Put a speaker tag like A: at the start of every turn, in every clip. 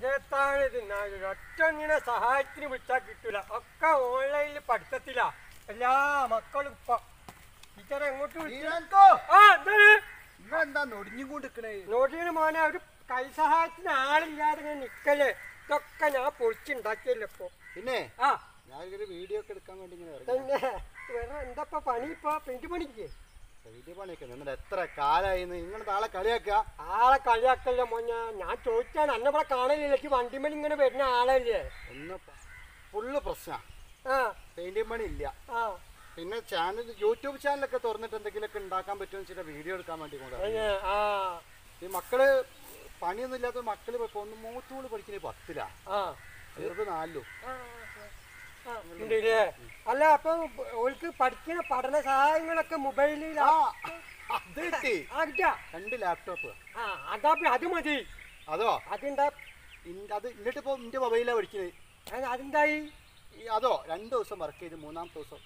A: എന്നെത്താണ് ഇത് ഒറ്റ ഇങ്ങനെ സഹായത്തിന് വിളിച്ചാൽ കിട്ടൂല ഒക്കെ ഓൺലൈനിൽ പഠിത്തത്തിലാ എല്ലാ മക്കളും ഇപ്പൊ ടീച്ചറെ എങ്ങോട്ട് വിളിച്ചു
B: ശ്രീരാൻകോ
A: ആ എന്താണ്
B: നിങ്ങളെന്താ നൊടിഞ്ഞുകൊണ്ടിരിക്കണേ
A: നോട്ടിന് മോനെ ഒരു കൈസഹായത്തിന് ആളില്ലാതെ ഇങ്ങനെ നിക്കല്ലേ ഇതൊക്കെ ഞാൻ പൊളിച്ചുണ്ടാക്കിയല്ലോ ഇപ്പൊ
B: പിന്നെ
A: ആ
B: ഞാനൊരു വീഡിയോ ഒക്കെ എടുക്കാൻ വേണ്ടി ഇങ്ങനെ ഇറങ്ങി
A: തന്നെ വേറെ എന്താ പണി ഇപ്പൊ പെയിന്റ് പണിക്ക്
B: വീഡിയോ പണിയൊക്കെ എന്നിട്ട് എത്ര കാലായി നിങ്ങൾ നാളെ കളിയാക്കുക
A: ആളെ കളിയാക്കല്ലേ മോഞ്ഞ ഞാൻ ചോദിച്ചാണ് അന്നെ ഇവിടെ കാണലില്ല എനിക്ക് വണ്ടിമേൽ ഇങ്ങനെ വരുന്ന ആളല്ലേ
B: ഒന്ന് ഫുള്ള് പ്രശ്ന
A: ആ
B: പെയിന്റിംഗ് പണി ഇല്ല
A: ആ
B: പിന്നെ ചാനൽ യൂട്യൂബ് ചാനലൊക്കെ തുറന്നിട്ട് എന്തെങ്കിലുമൊക്കെ ഉണ്ടാക്കാൻ പറ്റുമെന്ന് വെച്ചിട്ട് വീഡിയോ എടുക്കാൻ വേണ്ടി കൊണ്ടുവന്നു
A: അതിന് ആ
B: ഈ മക്കള് പണിയൊന്നും ഇല്ലാത്ത മക്കള് ഇപ്പൊ ഒന്ന് മൂത്തോള് പഠിക്കുന്നത് പത്തിലാ
A: ആ
B: ചെറുത് നാലിലും
A: ആ, ആ, ഉണ്ടല്ലേ അല്ല അപ്പൊ ഓൾക്ക് പഠിക്കുന്ന പഠന സഹായങ്ങളൊക്കെ മൊബൈലിൽ
B: ആ അത് കിട്ടി
A: ആക്കിട്ടാ
B: രണ്ട് ലാപ്ടോപ്പ്
A: ആ അതാ പി- അത് മതി
B: അതോ
A: അതെന്താ
B: ഇൻ- അത് എന്നിട്ട് ഇപ്പൊ എന്റെ മൊബൈലാണ് പഠിക്കുന്നത്
A: അത് അതെന്തായി
B: ഈ അതോ രണ്ടു ദിവസം വർക്ക് ചെയ്ത് മൂന്നാമത്തെ ദിവസം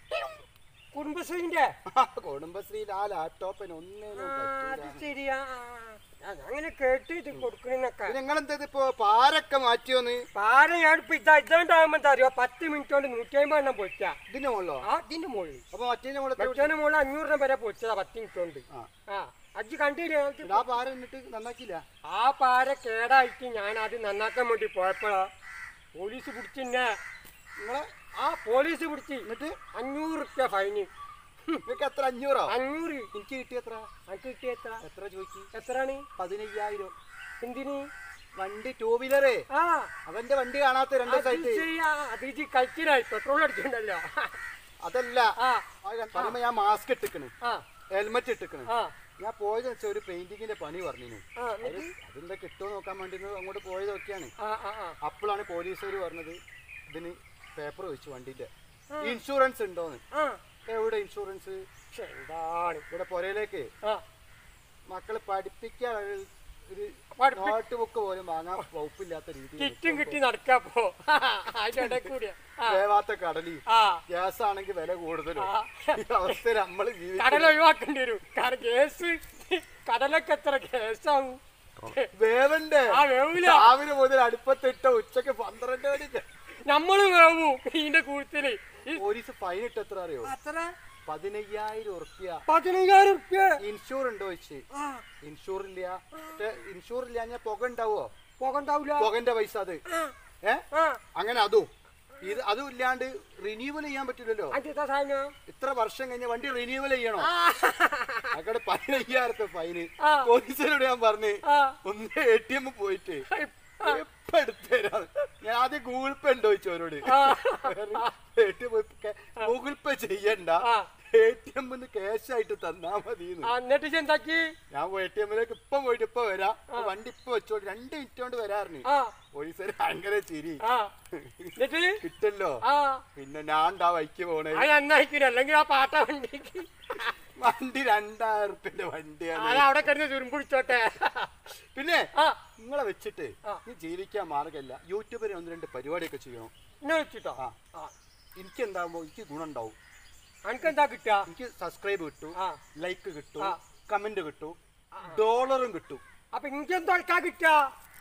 A: കുടുംബശ്രീന്റെ
B: കുടുംബശ്രീയിൽ ആ ലാപ്ടോപ്പിന് ഒന്നിനും
A: ആ, അത്
B: പറ്റൂല
A: ശരിയാ ആ, ആ, അങ്ങനെ കേട്ട് ഇത് കൊടുക്കണെന്നൊക്കെ
B: പിന്നെ നിങ്ങളെന്താ ഇപ്പോ പാരൊക്കെ മാറ്റിയോന്ന്
A: പാര ഞാൻ ഇപ്പൊ ഇതാ ഇതാണ്ടാകുമ്പോ എന്താ അറിയോ പത്ത് മിനിറ്റ് കൊണ്ട് നൂറ്റി അമ്പത് എണ്ണം പൊച്ചാ
B: ഇതിന്റെ മുകളിലോ
A: ആ ഇതിന്റെ മുകളിൽ
B: അപ്പൊ മറ്റേ മുകളിൽ
A: മറ്റേ മുകളിൽ അഞ്ഞൂറ് രൂപ വരെ പൊച്ചതാ പത്ത് മിനിറ്റ് കൊണ്ട്
B: ആ
A: ആ അജ്ജ് കണ്ടില്ലേ അത്
B: ആ പാര എന്നിട്ട് നന്നാക്കിയില്ല
A: ആ പാര കേടായിട്ട് ഞാൻ അത് നന്നാക്കാൻ വേണ്ടി പോയപ്പോഴാ പോലീസ് പിടിച്ചിന്നെ
B: നിങ്ങളെ
A: ആ പോലീസ് പിടിച്ച്
B: എന്നിട്ട്
A: അഞ്ഞൂറ് റുപ്യ ഫൈന്
B: നിങ്ങൾക്ക് എത്ര അഞ്ഞൂറോ
A: അഞ്ഞൂറ്
B: എനിക്ക് കിട്ടി എത്ര
A: എനിക്ക് കിട്ടിയ എത്ര
B: എത്ര ചോദിച്ചു
A: എത്രയാണ്
B: പതിനയ്യായിരം
A: എന്തിന്
B: വണ്ടി ടൂ വീലറേ
A: ആ
B: അവന്റെ വണ്ടി കാണാത്ത രണ്ട്
A: അത്
B: സൈറ്റ്
A: ചെയ്യാ അത് ഇജ്ജ് കഴിച്ചില്ലായി പെട്രോൾ അടിക്കണ്ടല്ലോ
B: അതല്ല
A: ആ
B: അത് പറയുമ്പോ ഞാൻ മാസ്ക് ഇട്ടിക്കണ്
A: ആ
B: ഹെൽമെറ്റ് ഇട്ടിക്കണ്
A: ആ
B: ഞാൻ പോയത് വെച്ചാൽ ഒരു പെയിന്റിങ്ങിന്റെ പണി പറഞ്ഞു
A: ആ എന്നിട്ട്
B: അതെന്താ കിട്ടുമോ നോക്കാൻ വേണ്ടി ഒന്ന് അങ്ങോട്ട് പോയത് നോക്കിയാണ്
A: ആ ആ ആ
B: അപ്പോഴാണ് പോലീസുകാർ പറഞ്ഞത് ഇതിന് പേപ്പർ വെച്ചു വണ്ടിന്റെ ഇൻഷുറൻസ് ഉണ്ടോന്ന്
A: ആ
B: എവിടെ ഇൻഷുറൻസ്
A: ശ്ശെ, എന്താണ്
B: ഇവിടെ പുരയിലേക്ക്
A: ആ
B: മക്കളെ പഠിപ്പിക്കാൻ ഒരു- ഒരു
A: പഠിപ്പി-
B: നോട്ട് ബുക്ക് പോലും വാങ്ങാൻ വകുപ്പില്ലാത്ത രീതിയിൽ
A: കിറ്റും കിട്ടി നടക്കാപ്പോ അതിന്റെ ഇടയിൽ കൂടിയാ ആ
B: വേവാത്ത കടലി
A: ആ
B: ഗ്യാസ് ആണെങ്കിൽ വില കൂടുതലും
A: ആ.
B: ഈ അവസ്ഥയിൽ നമ്മൾ
A: കടൽ ഒഴിവാക്കേണ്ടി വരും കാരണം കേസ് കടലൊക്കെ എത്ര കേസാവും
B: വേവണ്ടേ
A: ആ വേവൂല
B: രാവിലെ മുതൽ അടുപ്പത്തിട്ട ഉച്ചക്ക് പന്ത്രണ്ട് മണിക്ക്
A: നമ്മള് വേവും ഇതിന്റെ കൂട്ടത്തില് ഈ
B: പോലീസ് ഫൈൻ ഇട്ട് എത്ര അറിയോ
A: അത്ര
B: പതിനയ്യായിരം ഉറുപ്യ
A: പതിനയ്യായിരം റുപ്യ
B: ഇൻഷൂർ ഉണ്ടോ വെച്ച്
A: ആ
B: ഇൻഷൂർ ഇല്ല മറ്റേ ഇൻഷൂർ ഇല്ല ഞാൻ പുക ഉണ്ടാവോ
A: പോകണ്ടാവൂല
B: പുകന്റെ പൈസ അത് ഏ
A: ആ
B: അങ്ങനെ അതും ഇത് അതും ഇല്ലാണ്ട് റിന്യൂവൽ ചെയ്യാൻ പറ്റില്ലല്ലോ
A: അഞ്ചെത്താ സാധനം
B: ഇത്ര വർഷം കഴിഞ്ഞ വണ്ടി റിന്യൂവൽ ചെയ്യണോ അവിടെ പതിനയ്യായിരത്തെ ഫൈന്
A: ആ.
B: പോലീസിനോട് ഞാൻ പറഞ്ഞു
A: ആ
B: ഒന്ന് എ ടി എം പോയിട്ട് എപ്പ എടുത്തുതരാന്ന് ഞാൻ ആദ്യം ഗൂഗിൾ പേ ഉണ്ടോ ചോദിച്ചു അവരോട് A T M Google pay ചെയ്യണ്ട
A: ആ.
B: എ ടി എം ക്യാഷ് ആയിട്ട് തന്നാ മതി
A: ആ, എന്നിട്ട് ഇജ്ജ് എന്താക്കി
B: ഞാൻ എ ടി എമ്മിലേക്ക് ഇപ്പം പോയിട്ട് ഇപ്പൊ വരാം വണ്ടി ഇപ്പൊ വെച്ചോണ്ട് രണ്ട് മിനിറ്റ് കൊണ്ട് വരാറിന്
A: ആ
B: പോലീസുകാർ ഭയങ്കര ചിരി
A: ആ എന്നിട്ട്
B: കിട്ടല്ലോ
A: ആ
B: പിന്നെ ഞാൻ ഉണ്ടാ വൈക്ക് പോണേ
A: അത് നന്നായിക്കില്ല അല്ലെങ്കിൽ ആ പാട്ട വണ്ടിക്ക്
B: വണ്ടി രണ്ടായിരം റുപ്യന്റെ വണ്ടിയാണ്
A: അത് അവിടെ കിടന്ന് തുരുമ്പിടിച്ചോട്ടെ
B: പിന്നെ
A: ആ
B: നിങ്ങളെ വെച്ചിട്ട്
A: ആ.
B: നീ ജീവിക്കാൻ മാർഗമില്ല യൂട്യൂബിൽ ഒന്ന് രണ്ട് പരിപാടിയൊക്കെ ചെയ്യണം
A: എന്നെ വെച്ചിട്ടോ
B: ആ
A: ആ
B: എനിക്ക് എന്താകുമ്പോ എനിക്ക് ഗുണം ഉണ്ടാവും
A: അനക്കെന്താ കിട്ടുക
B: എനിക്ക് സബ്സ്ക്രൈബ് കിട്ടും
A: ആ
B: ലൈക്ക് കിട്ടും
A: ആ.
B: കമന്റ് കിട്ടും ഡോളറും കിട്ടും
A: അപ്പൊ എനിക്കെന്താ ആൾക്കാ കിട്ടുക